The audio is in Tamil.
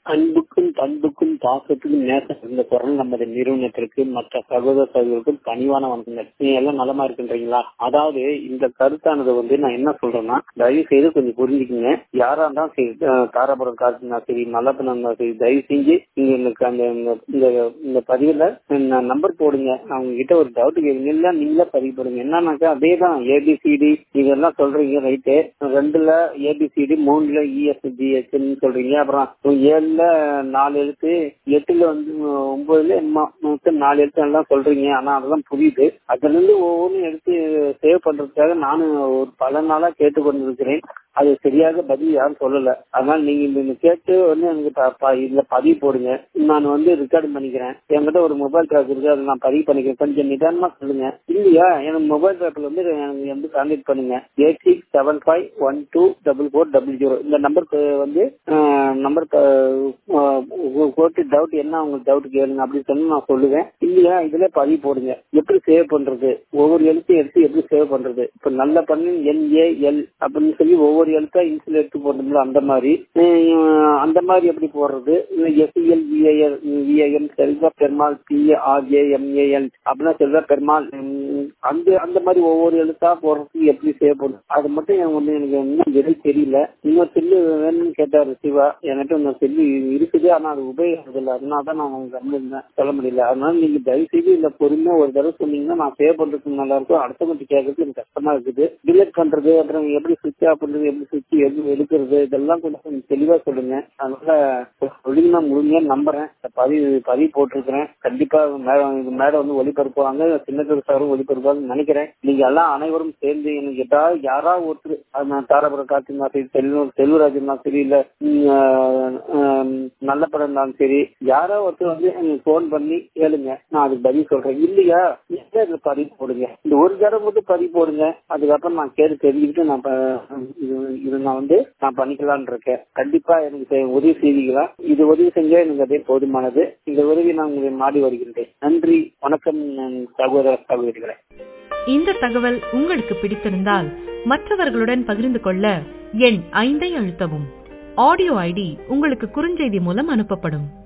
அன்புக்கும் பண்புக்கும் பாசத்துக்கும் நேசம் இந்த குரல் நமது நிறுவனத்திற்கு மற்ற சகோதர சகோதரருக்கும் பணிவான வணக்கங்கள் நீங்க எல்லாம் நலமா இருக்கின்றீங்களா அதாவது இந்த கருத்தானது வந்து நான் என்ன சொல்றேன்னா தயவு செய்து கொஞ்சம் புரிஞ்சுக்குங்க யாரா இருந்தாலும் சரி அஹ் தாராபுரம் காசுனா சரி மல்லப்பனா இருந்தா சரி தயவு செஞ்சு நீங்க எனக்கு அந்த இந்த- இந்த இந்த பதிவுல நம்பர் போடுங்க அவங்க கிட்ட ஒரு டவுட் கேளுங்க இல்ல நீங்களே பதிவு போடுங்க என்னன்னாக்கா அதே தான் ஏபிசிடி இதெல்லாம் சொல்றீங்க ரைட்டு ரெண்டுல ஏபிசிடி மூணுல இஎஸ்ஜிஎஸ்ன்னு சொல்றீங்க அப்புறம் ஏழுல நாலு எழுத்து எட்டுல வந்து ஒன்பதுல என்னமோ மொத்தம் நாலு எழுத்து எல்லாம் சொல்றீங்க ஆனா அதெல்லாம் புரியுது அதுல இருந்து ஒவ்வொன்றும் எடுத்து சேவ் பண்றதுக்காக நானும் ஒரு பல நாளா கேட்டு கொண்டிருக்கிறேன் அது சரியாக பதில் யாரும் சொல்லல அதனால நீங்க இந்த இந்த கேட்டு வந்து எனக்கு ப- ப- இதுல பதிவு போடுங்க நான் வந்து ரெக்கார்டு பண்ணிக்கிறேன் என்கிட்ட ஒரு மொபைல் ட்ராக் இருக்கு அதை நான் பதிவு பண்ணிக்கிறேன் கொஞ்சம் நிதானமா சொல்லுங்க இல்லையா எனக்கு மொபைல் ட்ராக்ல வந்து எனக்கு வந்து கான்டாக்ட் பண்ணுங்க eight six seven five one two double four double zero இந்த நம்பருக்கு வந்து நம்பர் போட்டு டவுட் என்ன உங்களுக்கு டவுட் கேளுங்க அப்படின்னு சொன்னா நான் சொல்லுவேன் இல்லையா இதுல பதிவு போடுங்க எப்படி சேவ் பண்றது ஒவ்வொரு எழுத்து எடுத்து எப்படி சேவ் பண்றது இப்ப நல்ல பண்ணு என்ஏஎல் அப்படின்னு சொல்லி ஒவ்வொரு எழுத்தா இன்சுல எடுத்து போடணும்ல அந்த மாதிரி அஹ் அந்த மாதிரி எப்படி போடுறது இல்ல எஸ்இஎல் விஐஎல் விஐஎம் செல்வ பெருமாள் பி ஆர்ஏஎம்ஏஎல் அப்படின்னா செல்வ பெருமாள் உம், அந்த அந்த மாதிரி ஒவ்வொரு எழுத்தா போடுறதுக்கு எப்படி சேவ் பண்ணும் அது மட்டும் எனக்கு வந்து எனக்கு இன்னும் எதுவும் தெரியல இன்னொரு செல்லு வேணும்னு கேட்டாரு சிவா என்கிட்ட இன்னொரு செல்லு இருக்குது ஆனா அது உபயோகம் இல்லை அதனால தான் நான் உங்களுக்கு கம்மியிருந்தேன் சொல்ல முடியல அதனால நீங்க தயவு செய்து இந்த பொறுமையா ஒரு தடவை சொன்னீங்கன்னா நான் சேவ் பண்றதுக்கு நல்லா இருக்கும் அடுத்தவங்க கேட்கறதுக்கு எனக்கு கஷ்டமா இருக்குது டிலீட் பண்றது அப்புறம் எப்படி சுவிட்ச் ஆஃப் பண்றது எப்படி சுவிட்ச் எப்படி எடுக்கிறது இதெல்லாம் கொஞ்சம் கொஞ்சம் தெளிவா சொல்லுங்க அதனால சொல்லிங்க நான் முழுமையா நம்புறேன் இந்த பதிவு பதிவு போட்டிருக்கிறேன் கண்டிப்பா மேடம் இது மேடம் வந்து ஒளிபரப்புவாங்க சின்னத்தூர் சாரும் ஒளிபரப்புவாங்கன்னு நினைக்கிறேன் நீங்க எல்லாம் அனைவரும் சேர்ந்து எனக்கு ஏதாவது யாராவது ஒருத்தர் அது நான் தாராபுரம் காத்திருந்தா சரி செல்வ செல்வராஜ் இருந்தாலும் சரி இல்ல உம், ஆஹ், ஆஹ், நல்ல படம் இருந்தாலும் சரி யாரோ ஒருத்தர் வந்து எனக்கு போன் பண்ணி கேளுங்க நான் அதுக்கு பதில் சொல்றேன் இல்லையா நீங்களே இதுல பதிவு போடுங்க இந்த ஒரு தடவை மட்டும் பதிவு போடுங்க அதுக்கப்புறம் நான் கேட்டு தெரிஞ்சுக்கிட்டு நான் ப- இது இது நான் வந்து நான் பண்ணிக்கலாம்னு இருக்கேன் கண்டிப்பா எனக்கு செ- உதவி செய்வீங்களா இது உதவி செஞ்சா எனக்கு அதே போதுமானது இந்த உதவி நான் உங்களை நாடி வருகின்றேன் நன்றி வணக்கம் சகோதர சகோதரிகளே இந்த தகவல் உங்களுக்கு பிடித்திருந்தால் மற்றவர்களுடன் பகிர்ந்து கொள்ள எண் ஐந்தை அழுத்தவும் ஆடியோ ஐடி உங்களுக்கு குறுஞ்செய்தி மூலம் அனுப்பப்படும்